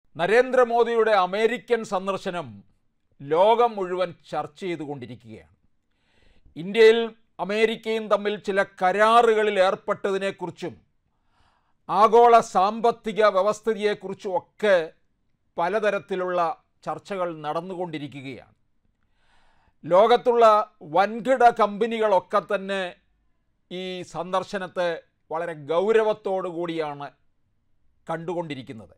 നരേന്ദ്രമോദിയുടെ അമേരിക്കൻ സന്ദർശനം ലോകം മുഴുവൻ ചർച്ച ചെയ്തുകൊണ്ടിരിക്കുകയാണ് ഇന്ത്യയിൽ അമേരിക്കയും തമ്മിൽ ചില കരാറുകളിൽ ഏർപ്പെട്ടതിനെക്കുറിച്ചും ആഗോള സാമ്പത്തിക വ്യവസ്ഥിതിയെക്കുറിച്ചും ഒക്കെ പലതരത്തിലുള്ള ചർച്ചകൾ നടന്നുകൊണ്ടിരിക്കുകയാണ് ലോകത്തുള്ള വൻകിട കമ്പനികളൊക്കെ തന്നെ ഈ സന്ദർശനത്തെ വളരെ ഗൗരവത്തോടു കൂടിയാണ് കണ്ടുകൊണ്ടിരിക്കുന്നത്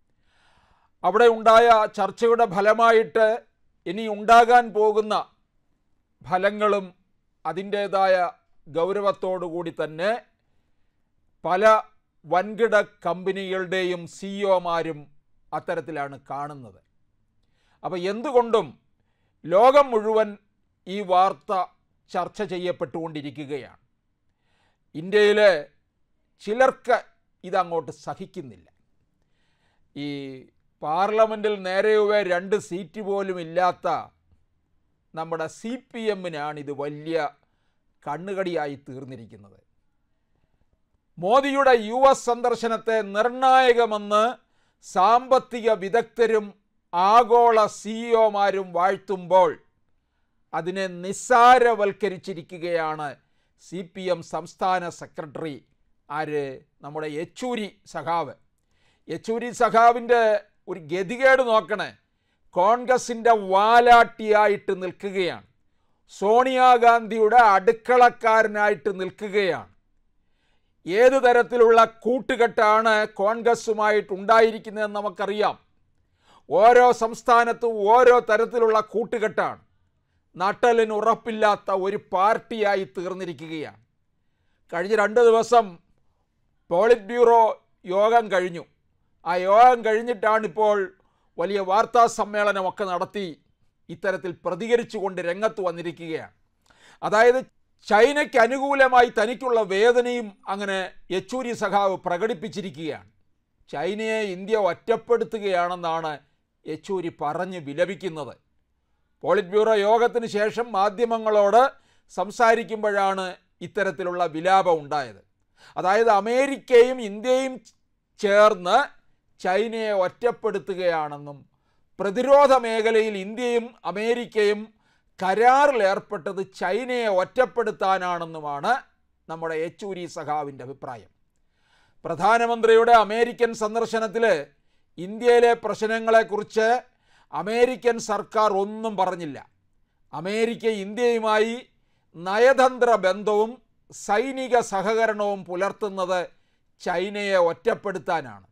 അവിടെ ഉണ്ടായ ചർച്ചയുടെ ഫലമായിട്ട് ഇനി ഉണ്ടാകാൻ പോകുന്ന ഫലങ്ങളും അതിൻ്റേതായ ഗൗരവത്തോടു കൂടി തന്നെ പല വൻകിട കമ്പനികളുടെയും സിഇഒമാരും അത്തരത്തിലാണ് കാണുന്നത് അപ്പോൾ എന്തുകൊണ്ടും ലോകം മുഴുവൻ ഈ വാർത്ത ചർച്ച ചെയ്യപ്പെട്ടുകൊണ്ടിരിക്കുകയാണ് ഇന്ത്യയിലെ ചിലർക്ക് ഇതങ്ങോട്ട് സഹിക്കുന്നില്ല ഈ പാർലമെൻറ്റിൽ നേരെയുവേ രണ്ട് സീറ്റ് പോലും ഇല്ലാത്ത നമ്മുടെ സി പി എമ്മിനാണ് ഇത് വലിയ കണ്ണുകടിയായി തീർന്നിരിക്കുന്നത് മോദിയുടെ യു എസ് സന്ദർശനത്തെ നിർണായകമെന്ന് സാമ്പത്തിക വിദഗ്ധരും ആഗോള സിഇഒമാരും വാഴ്ത്തുമ്പോൾ അതിനെ നിസ്സാരവൽക്കരിച്ചിരിക്കുകയാണ് സി പി എം സംസ്ഥാന സെക്രട്ടറി ആര് നമ്മുടെ യെച്ചൂരി സഖാവ് യെച്ചൂരി സഖാവിൻ്റെ ഒരു ഗതികേട് നോക്കണേ കോൺഗ്രസിൻ്റെ വാലാട്ടിയായിട്ട് നിൽക്കുകയാണ് സോണിയാഗാന്ധിയുടെ അടുക്കളക്കാരനായിട്ട് നിൽക്കുകയാണ് ഏത് തരത്തിലുള്ള കൂട്ടുകെട്ടാണ് കോൺഗ്രസുമായിട്ട് ഉണ്ടായിരിക്കുന്നതെന്ന് നമുക്കറിയാം ഓരോ സംസ്ഥാനത്തും ഓരോ തരത്തിലുള്ള കൂട്ടുകെട്ടാണ് നട്ടലിന് ഉറപ്പില്ലാത്ത ഒരു പാർട്ടിയായി തീർന്നിരിക്കുകയാണ് കഴിഞ്ഞ രണ്ട് ദിവസം പോളിറ്റ് ബ്യൂറോ യോഗം കഴിഞ്ഞു ആ യോഗം കഴിഞ്ഞിട്ടാണിപ്പോൾ വലിയ വാർത്താ സമ്മേളനമൊക്കെ നടത്തി ഇത്തരത്തിൽ പ്രതികരിച്ചുകൊണ്ട് രംഗത്ത് വന്നിരിക്കുകയാണ് അതായത് ചൈനയ്ക്ക് അനുകൂലമായി തനിക്കുള്ള വേദനയും അങ്ങനെ യെച്ചൂരി സഖാവ് പ്രകടിപ്പിച്ചിരിക്കുകയാണ് ചൈനയെ ഇന്ത്യ ഒറ്റപ്പെടുത്തുകയാണെന്നാണ് യെച്ചൂരി പറഞ്ഞ് വിലപിക്കുന്നത് പോളിറ്റ് ബ്യൂറോ യോഗത്തിന് ശേഷം മാധ്യമങ്ങളോട് സംസാരിക്കുമ്പോഴാണ് ഇത്തരത്തിലുള്ള വിലാപം ഉണ്ടായത് അതായത് അമേരിക്കയും ഇന്ത്യയും ചേർന്ന് ചൈനയെ ഒറ്റപ്പെടുത്തുകയാണെന്നും പ്രതിരോധ മേഖലയിൽ ഇന്ത്യയും അമേരിക്കയും കരാറിൽ ഏർപ്പെട്ടത് ചൈനയെ ഒറ്റപ്പെടുത്താനാണെന്നുമാണ് നമ്മുടെ യെച്ചൂരി സഖാവിൻ്റെ അഭിപ്രായം പ്രധാനമന്ത്രിയുടെ അമേരിക്കൻ സന്ദർശനത്തിൽ ഇന്ത്യയിലെ പ്രശ്നങ്ങളെക്കുറിച്ച് അമേരിക്കൻ സർക്കാർ ഒന്നും പറഞ്ഞില്ല അമേരിക്ക ഇന്ത്യയുമായി നയതന്ത്ര ബന്ധവും സൈനിക സഹകരണവും പുലർത്തുന്നത് ചൈനയെ ഒറ്റപ്പെടുത്താനാണ്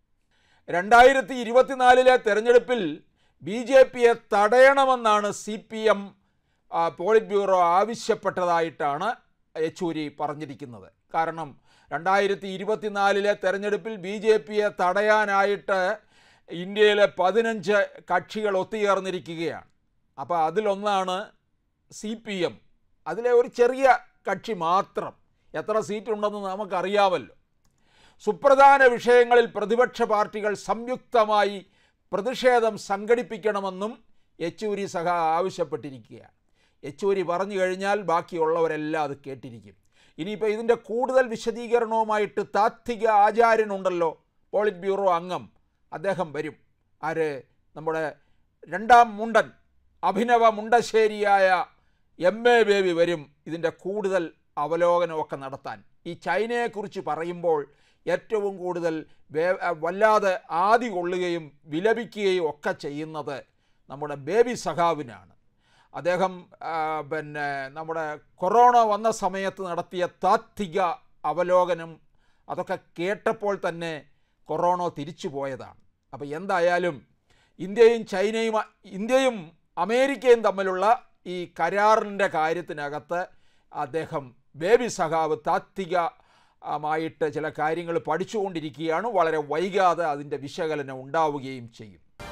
രണ്ടായിരത്തി ഇരുപത്തിനാലിലെ തെരഞ്ഞെടുപ്പിൽ ബി ജെ പിയെ തടയണമെന്നാണ് C P M polit bureau ആവശ്യപ്പെട്ടതായിട്ടാണ് യെച്ചൂരി പറഞ്ഞിരിക്കുന്നത് കാരണം രണ്ടായിരത്തി ഇരുപത്തിനാലിലെ തെരഞ്ഞെടുപ്പിൽ ബി ജെ പിയെ തടയാനായിട്ട് ഇന്ത്യയിലെ പതിനഞ്ച് കക്ഷികൾ ഒത്തുചേർന്നിരിക്കുകയാണ് അപ്പോൾ അതിലൊന്നാണ് സി പി എം അതിലെ ഒരു ചെറിയ കക്ഷി മാത്രം എത്ര സീറ്റുണ്ടെന്ന് നമുക്കറിയാമല്ലോ സുപ്രധാന വിഷയങ്ങളിൽ പ്രതിപക്ഷ പാർട്ടികൾ സംയുക്തമായി പ്രതിഷേധം സംഘടിപ്പിക്കണമെന്നും യെച്ചൂരി സഹ ആവശ്യപ്പെട്ടിരിക്കുകയാണ് യെച്ചൂരി പറഞ്ഞു കഴിഞ്ഞാൽ ബാക്കിയുള്ളവരെല്ലാം അത് കേട്ടിരിക്കും ഇനിയിപ്പോൾ ഇതിൻ്റെ കൂടുതൽ വിശദീകരണവുമായിട്ട് താത്വിക ആചാര്യനുണ്ടല്ലോ പോളിറ്റ് ബ്യൂറോ അംഗം അദ്ദേഹം വരും ആര് നമ്മുടെ രണ്ടാം മുണ്ടൻ അഭിനവ മുണ്ടശ്ശേരിയായ എം എ ബേബി വരും ഇതിൻ്റെ കൂടുതൽ അവലോകനമൊക്കെ നടത്താൻ ഈ ചൈനയെക്കുറിച്ച് പറയുമ്പോൾ ഏറ്റവും കൂടുതൽ വേ വല്ലാതെ ആദി കൊള്ളുകയും വിലപിക്കുകയും ഒക്കെ ചെയ്യുന്നത് നമ്മുടെ ബേബി സഖാവിനാണ് അദ്ദേഹം പിന്നെ നമ്മുടെ കൊറോണ വന്ന സമയത്ത് നടത്തിയ താത്വിക അവലോകനം അതൊക്കെ കേട്ടപ്പോൾ തന്നെ കൊറോണ തിരിച്ചു പോയതാണ് അപ്പോൾ എന്തായാലും ഇന്ത്യയും ചൈനയും ഇന്ത്യയും അമേരിക്കയും തമ്മിലുള്ള ഈ കരാറിൻ്റെ കാര്യത്തിനകത്ത് അദ്ദേഹം ബേബി സഖാവ് താത്വികമായിട്ട് ചില കാര്യങ്ങൾ പഠിച്ചുകൊണ്ടിരിക്കുകയാണ് വളരെ വൈകാതെ അതിൻ്റെ വിശകലനം ഉണ്ടാവുകയും ചെയ്യും